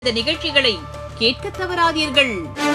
இந்த நிகழ்ச்சிகளை கேட்க தவறாதீர்கள்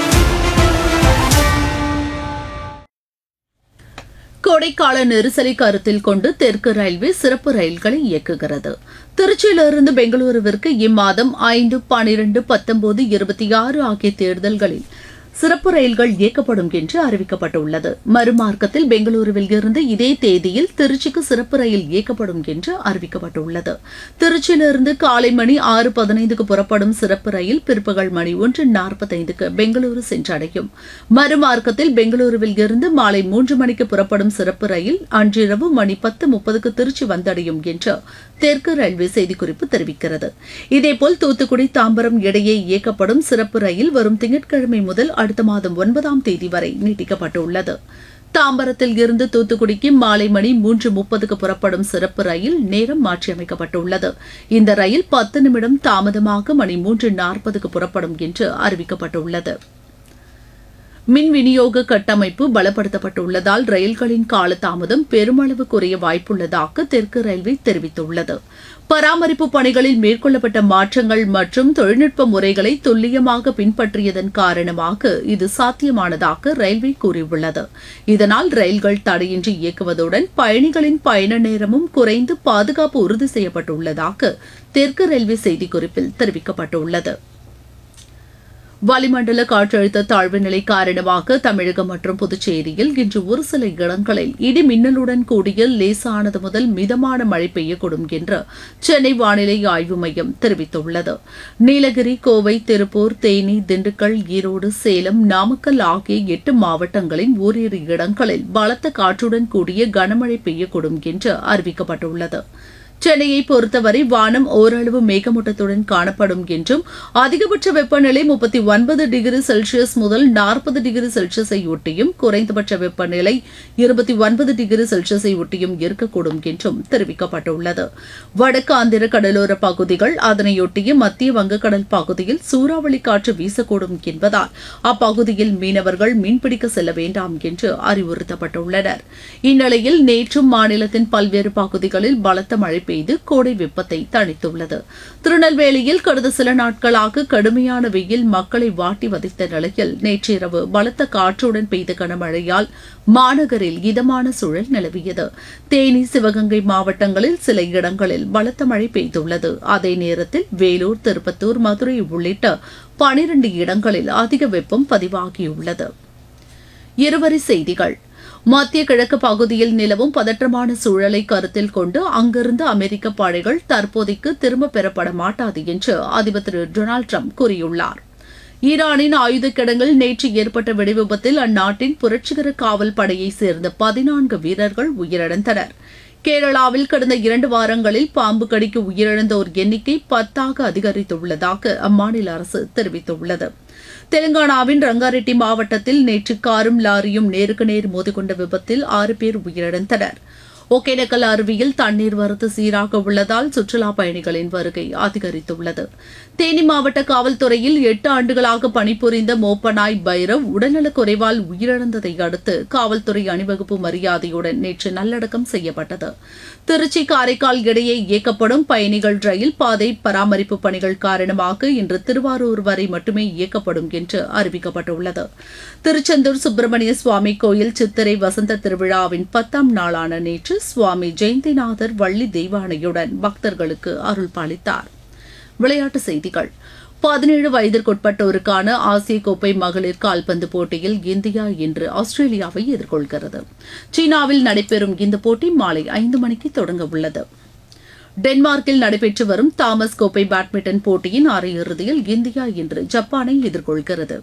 கோடைக்கால நெரிசலை கருத்தில் கொண்டு தெற்கு ரயில்வே சிறப்பு ரயில்களை இயக்குகிறது திருச்சியிலிருந்து பெங்களூருவிற்கு இம்மாதம் ஐந்து பனிரெண்டு பத்தொன்பது இருபத்தி ஆறு ஆகிய தேர்தல்களில் சிறப்பு ரயில்கள் இயக்கப்படும் என்று அறிவிக்கப்பட்டுள்ளது மறுமார்க்கத்தில் பெங்களூருவில் இருந்து இதே தேதியில் திருச்சிக்கு சிறப்பு ரயில் இயக்கப்படும் என்று அறிவிக்கப்பட்டுள்ளது திருச்சியிலிருந்து காலை மணி ஆறு பதினைந்துக்கு புறப்படும் சிறப்பு ரயில் பிற்பகல் மணி ஒன்று நாற்பத்தைந்துக்கு பெங்களூரு சென்றடையும் மறுமார்க்கத்தில் பெங்களூருவில் இருந்து மாலை மூன்று மணிக்கு புறப்படும் சிறப்பு ரயில் அன்றிரவு மணி பத்து முப்பதுக்கு திருச்சி வந்தடையும் என்று தெற்கு ரயில்வே செய்திக்குறிப்பு தெரிவிக்கிறது இதேபோல் தூத்துக்குடி தாம்பரம் இடையே இயக்கப்படும் சிறப்பு ரயில் வரும் திங்கட்கிழமை முதல் அடுத்த மாதம் ஒன்பதாம் தேதி வரை நீட்டிக்கப்பட்டுள்ளது தாம்பரத்தில் இருந்து தூத்துக்குடிக்கு மாலை மணி மூன்று முப்பதுக்கு புறப்படும் சிறப்பு ரயில் நேரம் மாற்றியமைக்கப்பட்டுள்ளது இந்த ரயில் பத்து நிமிடம் தாமதமாக மணி மூன்று நாற்பதுக்கு புறப்படும் என்று அறிவிக்கப்பட்டுள்ளது மின் விநியோக கட்டமைப்பு பலப்படுத்தப்பட்டுள்ளதால் ரயில்களின் காலதாமதம் பெருமளவு குறைய வாய்ப்புள்ளதாக தெற்கு ரயில்வே தெரிவித்துள்ளது பராமரிப்பு பணிகளில் மேற்கொள்ளப்பட்ட மாற்றங்கள் மற்றும் தொழில்நுட்ப முறைகளை துல்லியமாக பின்பற்றியதன் காரணமாக இது சாத்தியமானதாக ரயில்வே கூறியுள்ளது இதனால் ரயில்கள் தடையின்றி இயக்குவதுடன் பயணிகளின் பயண நேரமும் குறைந்து பாதுகாப்பு உறுதி செய்யப்பட்டுள்ளதாக தெற்கு ரயில்வே செய்திக்குறிப்பில் தெரிவிக்கப்பட்டுள்ளது வளிமண்டல காற்றழுத்த தாழ்வு நிலை காரணமாக தமிழகம் மற்றும் புதுச்சேரியில் இன்று ஒரு சில இடங்களில் இடி மின்னலுடன் கூடிய லேசானது முதல் மிதமான மழை பெய்யக்கூடும் என்று சென்னை வானிலை ஆய்வு மையம் தெரிவித்துள்ளது நீலகிரி கோவை திருப்பூர் தேனி திண்டுக்கல் ஈரோடு சேலம் நாமக்கல் ஆகிய எட்டு மாவட்டங்களின் ஓரிரு இடங்களில் பலத்த காற்றுடன் கூடிய கனமழை பெய்யக்கூடும் என்று அறிவிக்கப்பட்டுள்ளது சென்னையை பொறுத்தவரை வானம் ஓரளவு மேகமூட்டத்துடன் காணப்படும் என்றும் அதிகபட்ச வெப்பநிலை முப்பத்தி ஒன்பது டிகிரி செல்சியஸ் முதல் நாற்பது டிகிரி செல்சியஸை ஒட்டியும் குறைந்தபட்ச வெப்பநிலை இருபத்தி ஒன்பது டிகிரி செல்சியஸை ஒட்டியும் இருக்கக்கூடும் என்றும் தெரிவிக்கப்பட்டுள்ளது வடக்கு ஆந்திர கடலோர பகுதிகள் அதனையொட்டிய மத்திய வங்கக்கடல் பகுதியில் சூறாவளி காற்று வீசக்கூடும் என்பதால் அப்பகுதியில் மீனவர்கள் மீன்பிடிக்க செல்ல வேண்டாம் என்று அறிவுறுத்தப்பட்டுள்ளனர் இந்நிலையில் நேற்றும் மாநிலத்தின் பல்வேறு பகுதிகளில் பலத்த மழை பெய்து கோடை வெப்பத்தை தணித்துள்ளது திருநெல்வேலியில் கடந்த சில நாட்களாக கடுமையான வெயில் மக்களை வாட்டி வதைத்த நிலையில் நேற்றிரவு பலத்த காற்றுடன் பெய்த கனமழையால் மாநகரில் இதமான சூழல் நிலவியது தேனி சிவகங்கை மாவட்டங்களில் சில இடங்களில் பலத்த மழை பெய்துள்ளது அதே நேரத்தில் வேலூர் திருப்பத்தூர் மதுரை உள்ளிட்ட பனிரண்டு இடங்களில் அதிக வெப்பம் பதிவாகியுள்ளது இருவரி செய்திகள் மத்திய கிழக்கு பகுதியில் நிலவும் பதற்றமான சூழலை கருத்தில் கொண்டு அங்கிருந்து அமெரிக்க படைகள் தற்போதைக்கு திரும்பப் பெறப்பட மாட்டாது என்று அதிபர் திரு டொனால்டு ட்ரம்ப் கூறியுள்ளார் ஈரானின் ஆயுத கிடங்கில் நேற்று ஏற்பட்ட வெடிவிபத்தில் அந்நாட்டின் புரட்சிகர காவல் படையைச் சேர்ந்த பதினான்கு வீரர்கள் உயிரிழந்தனர் கேரளாவில் கடந்த இரண்டு வாரங்களில் பாம்பு கடிக்கு உயிரிழந்தோர் எண்ணிக்கை பத்தாக அதிகரித்துள்ளதாக அம்மாநில அரசு தெரிவித்துள்ளது தெலுங்கானாவின் ரங்காரெட்டி மாவட்டத்தில் நேற்று காரும் லாரியும் நேருக்கு நேர் மோதிக்கொண்ட விபத்தில் ஆறு பேர் உயிரிழந்தனர் ஒகேனக்கல் அருவியில் தண்ணீர் வரத்து சீராக உள்ளதால் சுற்றுலா பயணிகளின் வருகை அதிகரித்துள்ளது தேனி மாவட்ட காவல்துறையில் எட்டு ஆண்டுகளாக பணிபுரிந்த மோப்பனாய் பைரவ் உடல்நலக் குறைவால் உயிரிழந்ததை அடுத்து காவல்துறை அணிவகுப்பு மரியாதையுடன் நேற்று நல்லடக்கம் செய்யப்பட்டது திருச்சி காரைக்கால் இடையே இயக்கப்படும் பயணிகள் ரயில் பாதை பராமரிப்பு பணிகள் காரணமாக இன்று திருவாரூர் வரை மட்டுமே இயக்கப்படும் என்று அறிவிக்கப்பட்டுள்ளது திருச்செந்தூர் சுப்பிரமணிய சுவாமி கோயில் சித்திரை வசந்த திருவிழாவின் பத்தாம் நாளான நேற்று சுவாமி ஜெயந்திநாதர் வள்ளி தெய்வானையுடன் பக்தர்களுக்கு அருள் பாலித்தார் விளையாட்டுச் செய்திகள் பதினேழு வயதிற்குட்பட்டோருக்கான ஆசிய கோப்பை மகளிர் கால்பந்து போட்டியில் இந்தியா இன்று ஆஸ்திரேலியாவை எதிர்கொள்கிறது சீனாவில் நடைபெறும் இந்த போட்டி மாலை ஐந்து மணிக்கு தொடங்க உள்ளது டென்மார்க்கில் நடைபெற்று வரும் தாமஸ் கோப்பை பேட்மிண்டன் போட்டியின் அரையிறுதியில் இந்தியா இன்று ஜப்பானை எதிர்கொள்கிறது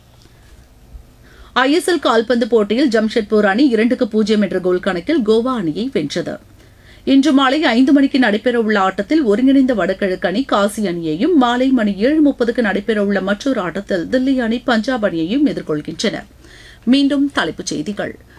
ஐஎஸ்எல் கால்பந்து போட்டியில் ஜம்ஷெட்பூர் அணி இரண்டுக்கு பூஜ்ஜியம் என்ற கோல் கணக்கில் கோவா அணியை வென்றது இன்று மாலை ஐந்து மணிக்கு நடைபெறவுள்ள ஆட்டத்தில் ஒருங்கிணைந்த வடகிழக்கு அணி காசி அணியையும் மாலை மணி ஏழு முப்பதுக்கு நடைபெறவுள்ள மற்றொரு ஆட்டத்தில் தில்லி அணி பஞ்சாப் அணியையும் எதிர்கொள்கின்றன மீண்டும் தலைப்புச் செய்திகள்